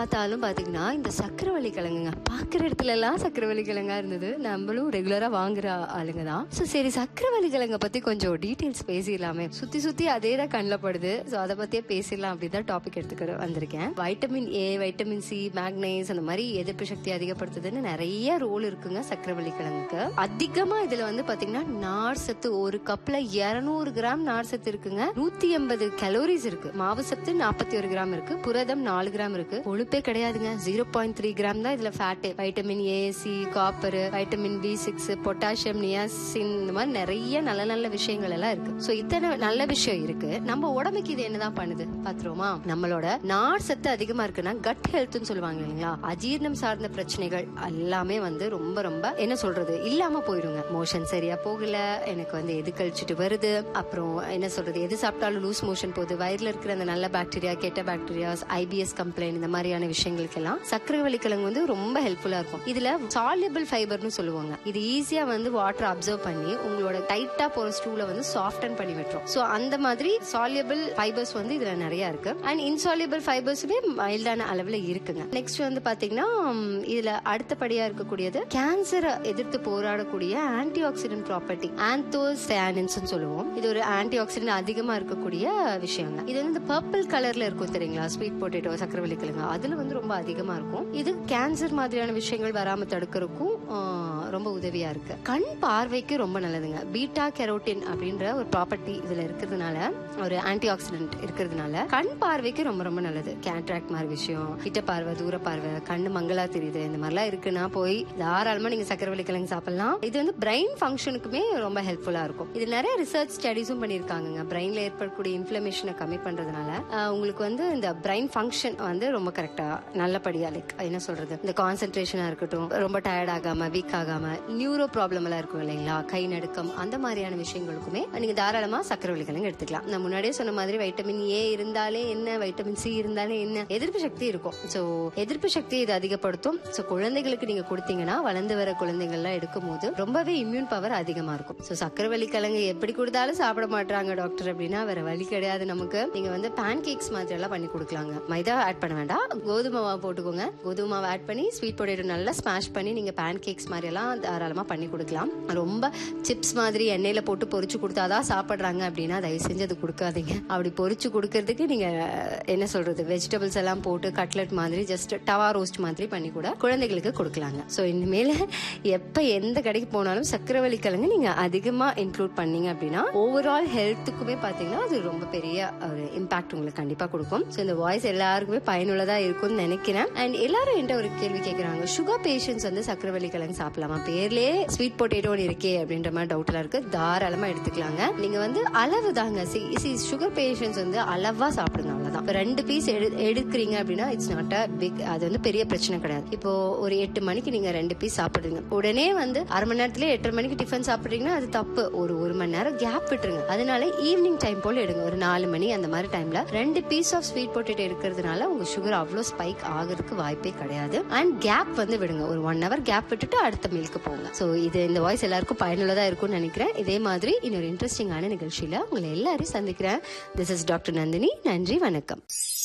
பார்த்தாலும் பாத்தீங்கன்னா இந்த சக்கரவள்ளி கிழங்குங்க பாக்குற இடத்துல எல்லாம் சக்கரவள்ளி கிழங்கா இருந்தது நம்மளும் ரெகுலரா வாங்குற ஆளுங்க தான் ஸோ சரி சக்கரவள்ளி கிழங்க பத்தி கொஞ்சம் டீட்டெயில்ஸ் பேசிடலாமே சுத்தி சுத்தி அதே தான் கண்ணில் படுது ஸோ அதை பத்தியே பேசிடலாம் அப்படின்னு தான் டாபிக் எடுத்துக்க வந்திருக்கேன் வைட்டமின் ஏ வைட்டமின் சி மேக்னைஸ் அந்த மாதிரி எதிர்ப்பு சக்தி அதிகப்படுத்துதுன்னு நிறைய ரோல் இருக்குங்க சக்கரவள்ளி கிழங்குக்கு அதிகமா இதுல வந்து பாத்தீங்கன்னா நார் சத்து ஒரு கப்ல 200 கிராம் நார் சத்து இருக்குங்க நூத்தி எண்பது கலோரிஸ் இருக்கு மாவு சத்து நாற்பத்தி ஒரு கிராம் இருக்கு புரதம் நாலு கிராம் இருக்கு கொழுப்பே கிடையாதுங்க ஜீரோ பாயிண்ட் த்ரீ கிராம் தான் இதுல fat vitamin A C copper vitamin B six potassium niacin இந்த மாதிரி நிறைய நல்ல நல்ல விஷயங்கள் எல்லாம் இருக்கு சோ இத்தனை நல்ல விஷயம் இருக்கு நம்ம உடம்புக்கு இது என்னதான் பண்ணுது பாத்துருவோமா நம்மளோட நார் சத்து அதிகமா இருக்குன்னா கட் ஹெல்த்னு சொல்லுவாங்க இல்லைங்களா அஜீர்ணம் சார்ந்த பிரச்சனைகள் எல்லாமே வந்து ரொம்ப ரொம்ப என்ன சொல்றது இல்லாம போயிடுங்க மோஷன் சரியா போகல எனக்கு வந்து எது கழிச்சிட்டு வருது அப்புறம் என்ன சொல்றது எது சாப்பிட்டாலும் லூஸ் மோஷன் போகுது வயிறுல இருக்கிற அந்த நல்ல பாக்டீரியா கெட்ட பாக்டீரியாஸ் ஐபிஎஸ் கம்ப்ளைண்ட் இந்த மாதிரியான விஷயங்களுக்கெல்லாம் சக்கரவள்ளி கிழங்கு வந்து ரொம்ப ஹெல்ப்ஃபுல்லா இருக்கும் இதுல சால்யபிள் ஃபைபர்னு சொல்லுவாங்க இது ஈஸியா வந்து வாட்டர் அப்சர்வ் பண்ணி உங்களோட டைட்டா போற ஸ்டூல வந்து சாஃப்டன் பண்ணி விட்டுரும் சோ அந்த மாதிரி சால்யபிள் ஃபைபர்ஸ் வந்து இதுல நிறைய இருக்கு அண்ட் இன்சால்யபிள் ஃபைபர்ஸுமே மைல்டான அளவுல இருக்குங்க நெக்ஸ்ட் வந்து பாத்தீங்கன்னா உம், இதுல அடுத்தபடியா இருக்கக்கூடியது கேன்சரை எதிர்த்து போராடக்கூடிய ஆன்டி ஆக்சிடென்ட் ப்ராப்பர்ட்டி ஆந்தோசயானின்ஸ் சொல்லுவோம் இது ஒரு ஆன்டி ஆக்சிடென்ட் அதிகமா இருக்கக்கூடிய விஷயங்க இது வந்து இந்த பர்பிள் கலர்ல இருக்கும் தெரியுங்களா ஸ்வீட் பொட்டேட்டோ சக்கரவள்ளி கிழங்கு அதுல வந்து ரொம்ப அதிகமா இருக்கும் இது கேன்சர் மாதிரியான விஷயங்கள் வராம தடுக்கிறதுக்கும் ஆஹ், ரொம்ப உதவியா இருக்கு கண் பார்வைக்கு ரொம்ப நல்லதுங்க பீட்டா கெரோட்டின் அப்படின்ற ஒரு ப்ராப்பர்ட்டி இதுல இருக்கிறதுனால ஒரு ஆன்டி ஆக்சிடென்ட் இருக்கிறதுனால கண் பார்வைக்கு ரொம்ப ரொம்ப நல்லது கேட்ராக்ட் மாதிரி விஷயம் கிட்ட பார்வை தூர பார்வை கண்ணு மங்களா தெரியுது இந்த மாதிரிலாம் இருக்குன்னா போய் தாராளமா நீங்க சக்கரவள்ளி கிழங்கு சாப்பிடலாம் இது வந்து பிரெயின் ஃபங்க்ஷனுக்குமே ரொம்ப ஹெல்ப்ஃபுல்லா இருக்கும் இது நிறைய ரிசர்ச் ஸ்டடிஸும் பண்ணிருக்காங்க பிரெயின்ல ஏற்படக்கூடிய இன்ஃபிளமேஷனை கம்மி பண்றதுனால ஆஹ், உங்களுக்கு வந்து இந்த பிரெயின் ஃபங்க்ஷன் வந்து ரொம்ப கரெக்டா நல்லபடியா லைக் என்ன சொல்றது இந்த கான்சென்ட்ரேஷனா இருக்கட்டும் ரொம்ப டயர்ட் ஆகாம வீக் ஆகாம நியூரோ ப்ராப்ளம் எல்லாம் இருக்கும் இல்லைங்களா கை நடுக்கம் அந்த மாதிரியான விஷயங்களுக்குமே நீங்க தாராளமா சக்கரவள்ளி கிழங்கு எடுத்துக்கலாம் நான் முன்னாடியே சொன்ன மாதிரி வைட்டமின் ஏ இருந்தாலே என்ன வைட்டமின் சி இருந்தாலே என்ன எதிர்ப்பு சக்தி இருக்கும் சோ எதிர்ப்பு சக்தி இது அதிகப்படுத்தும் சோ குழந்தைகளுக்கு நீங்க கொடுத்தீங்கன்னா வளர்ந்து வர குழந்தைகள்லாம் எடுக்கும் போது ரொம்பவே இம்யூன் பவர் அதிகமா இருக்கும் சோ சக்கரவள்ளி கிழங்கு எப்படி கொடுத்தாலும் சாப்பிட மாட்டாங்க டாக்டர் அப்படின்னா வேற வழி கிடையாது நமக்கு நீங்க வந்து பேன் கேக்ஸ் மாதிரி எல்லாம் பண்ணி கொடுக்கலாங்க மைதா ஆட் பண்ண வேண்டாம் கோதுமை மாவு போட்டுக்கோங்க கோதுமை மாவு ஆட் பண்ணி ஸ்வீட் பொட்டேட்டோ நல்லா ஸ்மாஷ் பண்ணி நீங்க பேன் கேக்ஸ் மாதிரி எல்லாம் தாராளமா பண்ணி கொடுக்கலாம் ரொம்ப சிப்ஸ் மாதிரி எண்ணெயில போட்டு பொரிச்சு கொடுத்தாதான் சாப்பிடுறாங்க அப்படின்னா தயவு செஞ்சு அது கொடுக்காதீங்க அப்படி பொரிச்சு கொடுக்கறதுக்கு நீங்க என்ன சொல்றது வெஜிடபிள்ஸ் எல்லாம் போட்டு கட்லெட் மாதிரி ஜஸ்ட் டவா ரோஸ்ட் மாதிரி பண்ணி கூட குழந்தைகளுக்கு கொடுக்கலாங்க ஸோ இனிமேல் எப்ப எந்த கடைக்கு போனாலும் சக்கரவள்ளி கிழங்கு நீங்க அதிகமா இன்க்ளூட் பண்ணீங்க அப்படின்னா ஓவரால் ஹெல்த்துக்குமே பாத்தீங்கன்னா அது ரொம்ப பெரிய ஒரு இம்பாக்ட் உங்களுக்கு கண்டிப்பா கொடுக்கும் ஸோ இந்த வாய்ஸ் எல்லாருக்குமே பயனுள்ளதா இருக்கும்னு நினைக்கிறேன் அண்ட் எல்லாரும் என்கிட்ட ஒரு கேள்வி கேட்கறாங்க சுகர் பேஷண்ட்ஸ் வந்து சக்கரவள்ளி கிழங்கு சாப்பிடலாமா பேர்லயே ஸ்வீட் பொட்டேட்டோன்னு இருக்கே அப்படின்ற மாதிரி டவுட்ல இருக்கு தாராளமா எடுத்துக்கலாங்க நீங்க வந்து அளவு தாங்க சுகர் பேஷண்ட்ஸ் வந்து அளவா சாப்பிடுங்க அவ்வளவுதான் இப்ப ரெண்டு பீஸ் எடுக்கிறீங்க அப்படின்னா இட்ஸ் நாட் அ பிக் அது வந்து பெரிய பிரச்சனை கிடையாது இப்போ ஒரு எட்டு மணிக்கு நீங்க ரெண்டு பீஸ் சாப்பிடுறீங்க உடனே வந்து அரை மணி நேரத்துல எட்டரை மணிக்கு டிஃபன் சாப்பிடுறீங்கன்னா அது தப்பு ஒரு ஒரு மணி நேரம் கேப் விட்டுருங்க அதனால ஈவினிங் டைம் போல எடுங்க ஒரு நாலு மணி அந்த மாதிரி டைம்ல ரெண்டு பீஸ் ஆஃப் ஸ்வீட் பொட்டேட்டோ இருக்கிறதுனால உங்க சுகர் அவ்வளவு ஸ்பைக் ஆகிறதுக்கு வாய்ப்பே கிடையாது அண்ட் கேப் வந்து விடுங்க ஒரு ஒன் ஹவர் கேப் விட்டுட்டு அடுத்த மீலுக்கு போங்க சோ இது இந்த வாய்ஸ் எல்லாருக்கும் பயனுள்ளதா இருக்கும்னு நினைக்கிறேன் இதே மாதிரி இன்னொரு இன்ட்ரெஸ்டிங்கான நிகழ்ச்சியில உங்களை எல்லாரையும் சந்திக்கிறேன் திஸ் இஸ் டாக்டர் நந்தினி நன்றி வணக்கம்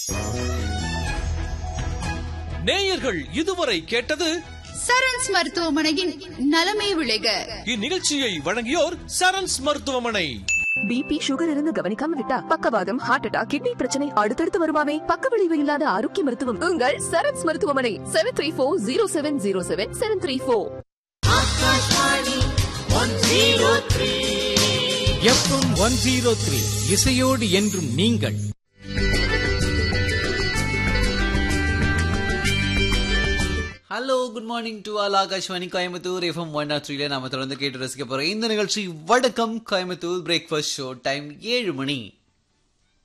நேயர்கள் இதுவரை கேட்டது சரண்ஸ் மருத்துவமனையின் நலமே விளைக இந்நிகழ்ச்சியை வழங்கியோர் சரண்ஸ் மருத்துவமனை பிபி சுகர் இருந்து கவனிக்காம விட்டா பக்கவாதம் ஹார்ட் அட்டாக் கிட்னி பிரச்சனை அடுத்தடுத்து வருமாமே பக்க விளைவு இல்லாத ஆரோக்கிய மருத்துவம் உங்கள் சரண்ஸ் மருத்துவமனை seven three four zero seven zero seven seven three four FM one zero three இசையோடு என்றும் நீங்கள் hello good morning to all Akashvani Coimbatore FM one R த்ரீல நாம தொடர்ந்து கேட்டு ரசிக்க போறோம் இந்த நிகழ்ச்சி வடக்கம் கோயம்புத்தூர் பிரேக்ஃபாஸ்ட் ஷோ டைம் ஏழு மணி